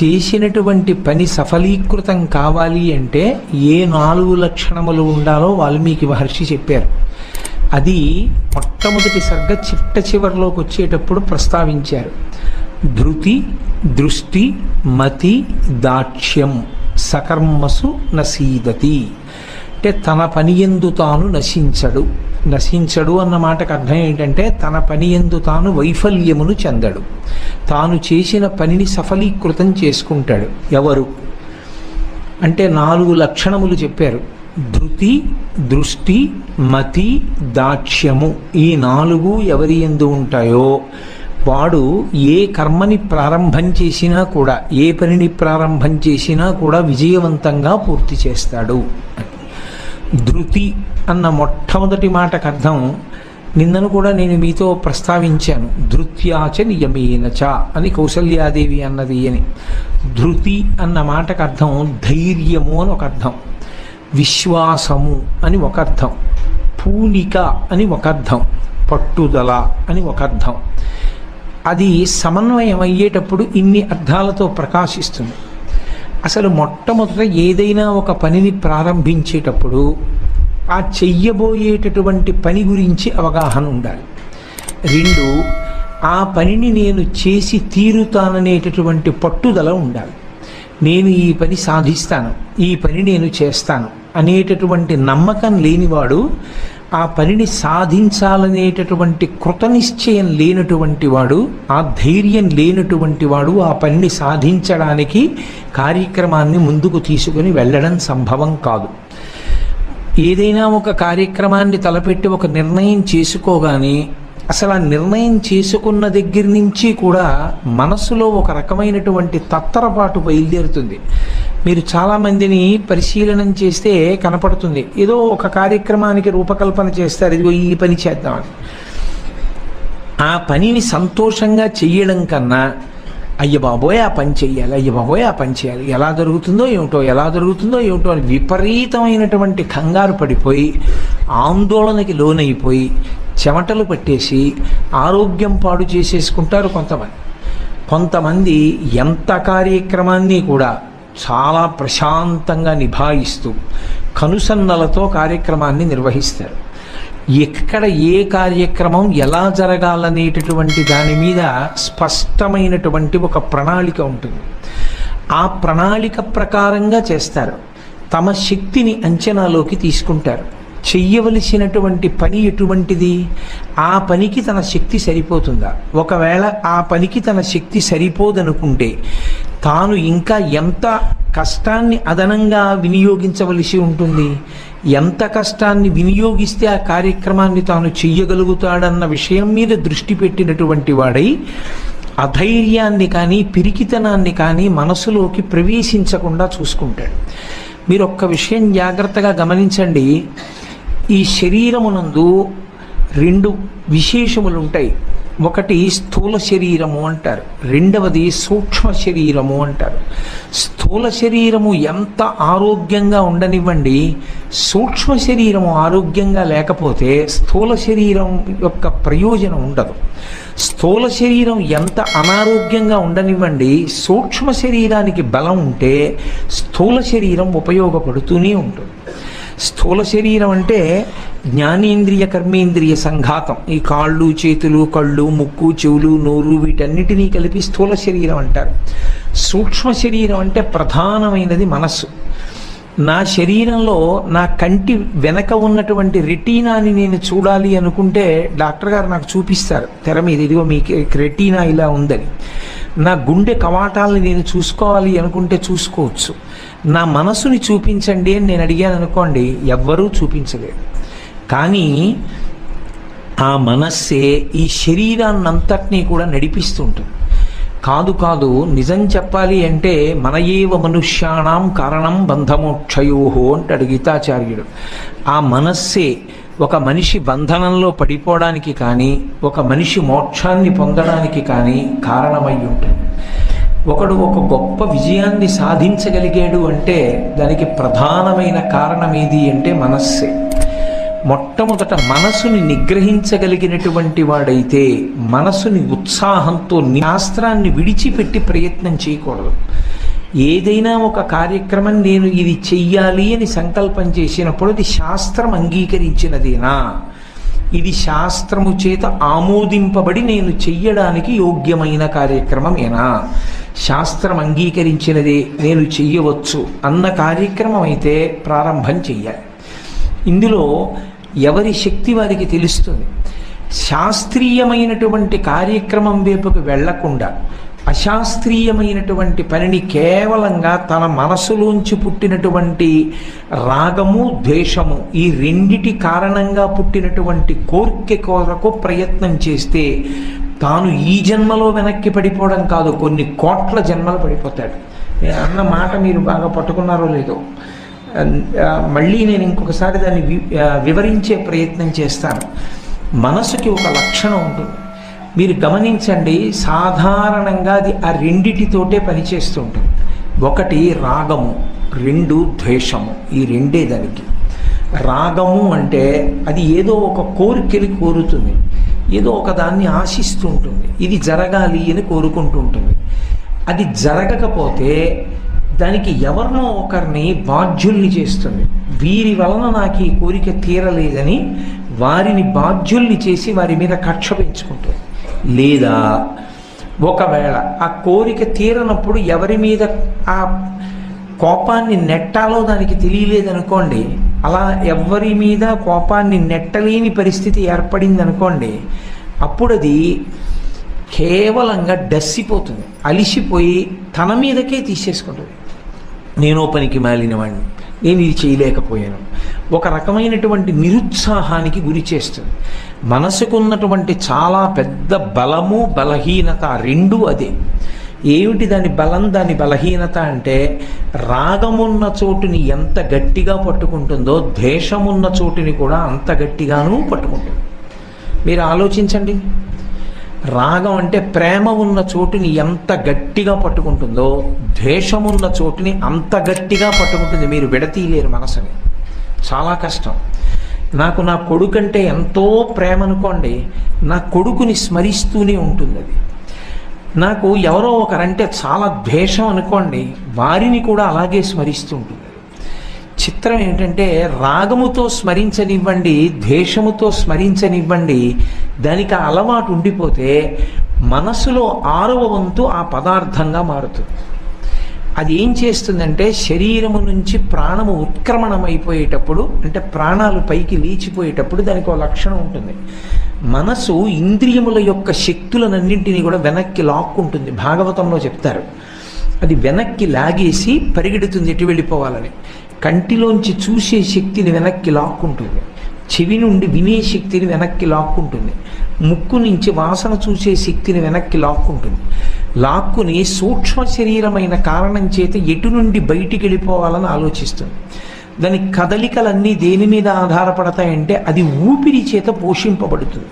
చేసినటువంటి పని సఫలీకృతం కావాలి అంటే ఏ నాలుగు లక్షణములు ఉండాలో వాల్మీకి మహర్షి చెప్పారు అది మొట్టమొదటి సర్గ చిట్ట చివరిలోకి వచ్చేటప్పుడు ప్రస్తావించారు ధృతి దృష్టి మతి దాక్ష్యం సకర్మసు నసీదతి అంటే తన పని ఎందు తాను నశించడు నశించడు అన్న మాటకు అర్థం ఏంటంటే తన పని ఎందు తాను వైఫల్యమును చెందడు తాను చేసిన పనిని సఫలీకృతం చేసుకుంటాడు ఎవరు అంటే నాలుగు లక్షణములు చెప్పారు ధృతి దృష్టి మతి దాక్ష్యము ఈ నాలుగు ఎవరి ఎందు ఉంటాయో వాడు ఏ కర్మని ప్రారంభం చేసినా కూడా ఏ పనిని ప్రారంభం చేసినా కూడా విజయవంతంగా పూర్తి చేస్తాడు ధృతి అన్న మొట్టమొదటి మాటకు అర్థం నిన్నను కూడా నేను మీతో ప్రస్తావించాను ధృత్యాచ నియమేనచ అని కౌసల్యాదేవి అన్నది అని ధృతి అన్న మాటకు అర్థం ధైర్యము అని ఒక అర్థం విశ్వాసము అని ఒక అర్థం పూనిక అని ఒక అర్థం పట్టుదల అని ఒక అర్థం అది సమన్వయం అయ్యేటప్పుడు ఇన్ని అర్థాలతో ప్రకాశిస్తుంది అసలు మొట్టమొదట ఏదైనా ఒక పనిని ప్రారంభించేటప్పుడు ఆ చెయ్యబోయేటటువంటి పని గురించి అవగాహన ఉండాలి రెండు ఆ పనిని నేను చేసి తీరుతాననేటటువంటి పట్టుదల ఉండాలి నేను ఈ పని సాధిస్తాను ఈ పని నేను చేస్తాను అనేటటువంటి నమ్మకం లేనివాడు ఆ పనిని సాధించాలనేటటువంటి కృతనిశ్చయం లేనటువంటి వాడు ఆ ధైర్యం లేనటువంటి వాడు ఆ పనిని సాధించడానికి కార్యక్రమాన్ని ముందుకు తీసుకుని వెళ్ళడం సంభవం కాదు ఏదైనా ఒక కార్యక్రమాన్ని తలపెట్టి ఒక నిర్ణయం చేసుకోగానే అసలు ఆ నిర్ణయం చేసుకున్న దగ్గర నుంచి కూడా మనసులో ఒక రకమైనటువంటి తత్తరపాటు బయలుదేరుతుంది మీరు చాలామందిని పరిశీలనం చేస్తే కనపడుతుంది ఏదో ఒక కార్యక్రమానికి రూపకల్పన చేస్తారు ఇదిగో ఈ పని చేద్దామని ఆ పనిని సంతోషంగా చెయ్యడం కన్నా అయ్య బాబోయ్ ఆ పని చెయ్యాలి అయ్య బాబోయ్ ఆ పని చేయాలి ఎలా జరుగుతుందో ఏమిటో ఎలా జరుగుతుందో ఏమిటో అని విపరీతమైనటువంటి కంగారు పడిపోయి ఆందోళనకి లోనైపోయి చెమటలు పట్టేసి ఆరోగ్యం పాడు చేసేసుకుంటారు కొంతమంది కొంతమంది ఎంత కార్యక్రమాన్ని కూడా చాలా ప్రశాంతంగా నిభాయిస్తూ కనుసన్నలతో కార్యక్రమాన్ని నిర్వహిస్తారు ఎక్కడ ఏ కార్యక్రమం ఎలా జరగాలనేటటువంటి దాని మీద స్పష్టమైనటువంటి ఒక ప్రణాళిక ఉంటుంది ఆ ప్రణాళిక ప్రకారంగా చేస్తారు తమ శక్తిని అంచనాలోకి తీసుకుంటారు చెయ్యవలసినటువంటి పని ఎటువంటిది ఆ పనికి తన శక్తి సరిపోతుందా ఒకవేళ ఆ పనికి తన శక్తి సరిపోదనుకుంటే తాను ఇంకా ఎంత కష్టాన్ని అదనంగా వినియోగించవలసి ఉంటుంది ఎంత కష్టాన్ని వినియోగిస్తే ఆ కార్యక్రమాన్ని తాను చెయ్యగలుగుతాడన్న విషయం మీద దృష్టి పెట్టినటువంటి వాడై అధైర్యాన్ని కానీ పిరికితనాన్ని కానీ మనసులోకి ప్రవేశించకుండా చూసుకుంటాడు మీరు ఒక్క విషయం జాగ్రత్తగా గమనించండి ఈ శరీరమునందు రెండు విశేషములు ఉంటాయి ఒకటి స్థూల శరీరము అంటారు రెండవది సూక్ష్మ శరీరము అంటారు స్థూల శరీరము ఎంత ఆరోగ్యంగా ఉండనివ్వండి సూక్ష్మ శరీరము ఆరోగ్యంగా లేకపోతే స్థూల శరీరం యొక్క ప్రయోజనం ఉండదు స్థూల శరీరం ఎంత అనారోగ్యంగా ఉండనివ్వండి సూక్ష్మ శరీరానికి బలం ఉంటే స్థూల శరీరం ఉపయోగపడుతూనే ఉంటుంది స్థూల శరీరం అంటే జ్ఞానేంద్రియ కర్మేంద్రియ సంఘాతం ఈ కాళ్ళు చేతులు కళ్ళు ముక్కు చెవులు నోరు వీటన్నిటినీ కలిపి స్థూల శరీరం అంటారు సూక్ష్మ శరీరం అంటే ప్రధానమైనది మనస్సు నా శరీరంలో నా కంటి వెనక ఉన్నటువంటి రెటీనాని నేను చూడాలి అనుకుంటే డాక్టర్ గారు నాకు చూపిస్తారు తెర మీద ఇదిగో మీకు రెటీనా ఇలా ఉందని నా గుండె కవాటాలని నేను చూసుకోవాలి అనుకుంటే చూసుకోవచ్చు నా మనసుని చూపించండి అని నేను అడిగాను అనుకోండి ఎవ్వరూ చూపించలేరు కానీ ఆ మనస్సే ఈ శరీరాన్నంతటినీ కూడా నడిపిస్తుంటుంది కాదు కాదు నిజం చెప్పాలి అంటే మన ఏవ మనుష్యాణం కారణం బంధమోక్షయోహో అంటాడు గీతాచార్యుడు ఆ మనస్సే ఒక మనిషి బంధనంలో పడిపోవడానికి కానీ ఒక మనిషి మోక్షాన్ని పొందడానికి కానీ కారణమై ఉంటుంది ఒకడు ఒక గొప్ప విజయాన్ని సాధించగలిగాడు అంటే దానికి ప్రధానమైన కారణం ఏది అంటే మనస్సే మొట్టమొదట మనసుని నిగ్రహించగలిగినటువంటి వాడైతే మనసుని ఉత్సాహంతో శాస్త్రాన్ని విడిచిపెట్టి ప్రయత్నం చేయకూడదు ఏదైనా ఒక కార్యక్రమం నేను ఇది చెయ్యాలి అని సంకల్పం చేసినప్పుడు అది శాస్త్రం అంగీకరించినదేనా ఇది శాస్త్రము చేత ఆమోదింపబడి నేను చెయ్యడానికి యోగ్యమైన కార్యక్రమమేనా శాస్త్రం అంగీకరించినదే నేను చెయ్యవచ్చు అన్న కార్యక్రమం అయితే ప్రారంభం చెయ్యాలి ఇందులో ఎవరి శక్తి వారికి తెలుస్తుంది శాస్త్రీయమైనటువంటి కార్యక్రమం వైపుకు వెళ్లకుండా అశాస్త్రీయమైనటువంటి పనిని కేవలంగా తన మనసులోంచి పుట్టినటువంటి రాగము ద్వేషము ఈ రెండిటి కారణంగా పుట్టినటువంటి కోరిక కొరకు ప్రయత్నం చేస్తే తాను ఈ జన్మలో వెనక్కి పడిపోవడం కాదు కొన్ని కోట్ల జన్మలు పడిపోతాడు నేను అన్న మాట మీరు బాగా పట్టుకున్నారో లేదో ఆ, మళ్ళీ నేను ఇంకొకసారి దాన్ని వి- ఆ, వివరించే ప్రయత్నం చేస్తాను మనసుకి ఒక లక్షణం ఉంటుంది మీరు గమనించండి సాధారణంగా అది ఆ రెండిటితోటే పనిచేస్తూ ఉంటుంది ఒకటి రాగము రెండు ద్వేషము ఈ రెండే దానికి రాగము అంటే అది ఏదో ఒక కోరికని కోరుతుంది ఏదో ఒక దాన్ని ఆశిస్తూ ఉంటుంది ఇది జరగాలి అని కోరుకుంటూ ఉంటుంది అది జరగకపోతే దానికి ఎవరినో ఒకరిని బాధ్యుల్ని చేస్తుంది వీరి వలన నాకు ఈ కోరిక తీరలేదని వారిని బాధ్యుల్ని చేసి వారి మీద కక్ష పెంచుకుంటుంది లేదా ఒకవేళ ఆ కోరిక తీరనప్పుడు ఎవరి మీద ఆ కోపాన్ని నెట్టాలో దానికి తెలియలేదనుకోండి అలా ఎవరి మీద కోపాన్ని నెట్టలేని పరిస్థితి ఏర్పడింది అనుకోండి అప్పుడు అది కేవలంగా డస్సిపోతుంది అలిసిపోయి తన మీదకే తీసేసుకుంటుంది నేను పనికి మాలిన వాడిని నేను ఇది చేయలేకపోయాను ఒక రకమైనటువంటి నిరుత్సాహానికి గురి చేస్తుంది మనసుకున్నటువంటి చాలా పెద్ద బలము బలహీనత రెండు అదే ఏమిటి దాని బలం దాని బలహీనత అంటే రాగమున్న చోటుని ఎంత గట్టిగా పట్టుకుంటుందో ద్వేషమున్న చోటుని కూడా అంత గట్టిగానూ పట్టుకుంటుంది మీరు ఆలోచించండి రాగం అంటే ప్రేమ ఉన్న చోటుని ఎంత గట్టిగా పట్టుకుంటుందో ద్వేషమున్న చోటుని అంత గట్టిగా పట్టుకుంటుంది మీరు విడతీయలేరు మనసుని చాలా కష్టం నాకు నా కొడుకంటే ఎంతో ప్రేమ అనుకోండి నా కొడుకుని స్మరిస్తూనే ఉంటుంది అది నాకు ఎవరో ఒకరంటే చాలా ద్వేషం అనుకోండి వారిని కూడా అలాగే స్మరిస్తూ ఉంటుంది చిత్రం ఏంటంటే రాగముతో స్మరించనివ్వండి ద్వేషముతో స్మరించనివ్వండి దానికి ఆ అలవాటు ఉండిపోతే మనసులో ఆరవ వంతు ఆ పదార్థంగా మారుతుంది అది ఏం చేస్తుందంటే శరీరము నుంచి ప్రాణము ఉత్క్రమణమైపోయేటప్పుడు అంటే ప్రాణాలు పైకి లేచిపోయేటప్పుడు దానికి ఒక లక్షణం ఉంటుంది మనసు ఇంద్రియముల యొక్క శక్తులనన్నింటినీ కూడా వెనక్కి లాక్కుంటుంది భాగవతంలో చెప్తారు అది వెనక్కి లాగేసి పరిగెడుతుంది ఎటు వెళ్ళిపోవాలని కంటిలోంచి చూసే శక్తిని వెనక్కి లాక్కుంటుంది చెవి నుండి వినే శక్తిని వెనక్కి లాక్కుంటుంది ముక్కు నుంచి వాసన చూసే శక్తిని వెనక్కి లాక్కుంటుంది లాక్కుని సూక్ష్మ శరీరమైన కారణం చేత ఎటు నుండి బయటికి వెళ్ళిపోవాలని ఆలోచిస్తుంది దాని కదలికలన్నీ దేని మీద ఆధారపడతాయంటే అది ఊపిరి చేత పోషింపబడుతుంది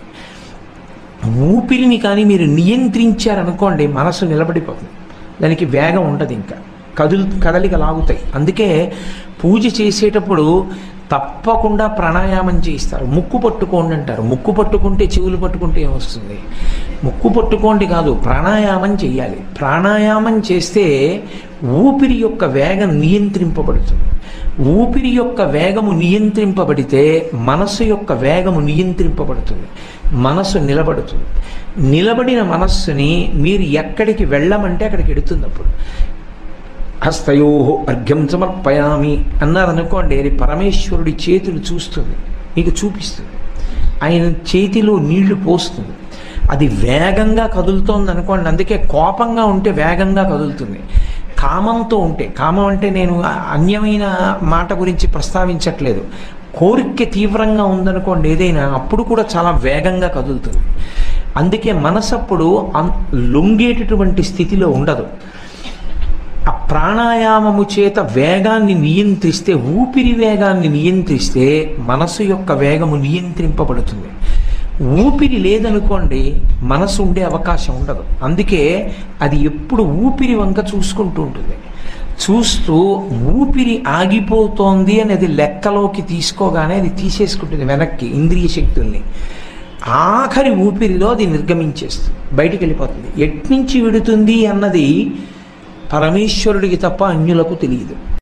ఊపిరిని కానీ మీరు నియంత్రించారనుకోండి మనసు నిలబడిపోతుంది దానికి వేగం ఉండదు ఇంకా కదులు కదలిక లాగుతాయి అందుకే పూజ చేసేటప్పుడు తప్పకుండా ప్రాణాయామం చేయిస్తారు ముక్కు పట్టుకోండి అంటారు ముక్కు పట్టుకుంటే చెవులు పట్టుకుంటే ఏమొస్తుంది ముక్కు పట్టుకోండి కాదు ప్రాణాయామం చేయాలి ప్రాణాయామం చేస్తే ఊపిరి యొక్క వేగం నియంత్రింపబడుతుంది ఊపిరి యొక్క వేగము నియంత్రింపబడితే మనస్సు యొక్క వేగము నియంత్రింపబడుతుంది మనస్సు నిలబడుతుంది నిలబడిన మనస్సుని మీరు ఎక్కడికి వెళ్ళమంటే అక్కడికి ఎడుతుంది అప్పుడు హస్తయో అర్ఘ్యం సమర్పయామి అన్నారనుకోండి అది పరమేశ్వరుడి చేతులు చూస్తుంది మీకు చూపిస్తుంది ఆయన చేతిలో నీళ్లు పోస్తుంది అది వేగంగా కదులుతోంది అనుకోండి అందుకే కోపంగా ఉంటే వేగంగా కదులుతుంది కామంతో ఉంటే కామం అంటే నేను అన్యమైన మాట గురించి ప్రస్తావించట్లేదు కోరిక తీవ్రంగా ఉందనుకోండి ఏదైనా అప్పుడు కూడా చాలా వేగంగా కదులుతుంది అందుకే మనసప్పుడు అం- లొంగేటటువంటి స్థితిలో ఉండదు ఆ ప్రాణాయామము చేత వేగాన్ని నియంత్రిస్తే ఊపిరి వేగాన్ని నియంత్రిస్తే మనసు యొక్క వేగము నియంత్రింపబడుతుంది ఊపిరి లేదనుకోండి మనసు ఉండే అవకాశం ఉండదు అందుకే అది ఎప్పుడు ఊపిరి వంక చూసుకుంటూ ఉంటుంది చూస్తూ ఊపిరి ఆగిపోతోంది అనేది లెక్కలోకి తీసుకోగానే అది తీసేసుకుంటుంది వెనక్కి ఇంద్రియ శక్తుల్ని ఆఖరి ఊపిరిలో అది నిర్గమించేస్తుంది బయటికి వెళ్ళిపోతుంది ఎట్నుంచి విడుతుంది అన్నది పరమేశ్వరుడికి తప్ప అన్యులకు తెలియదు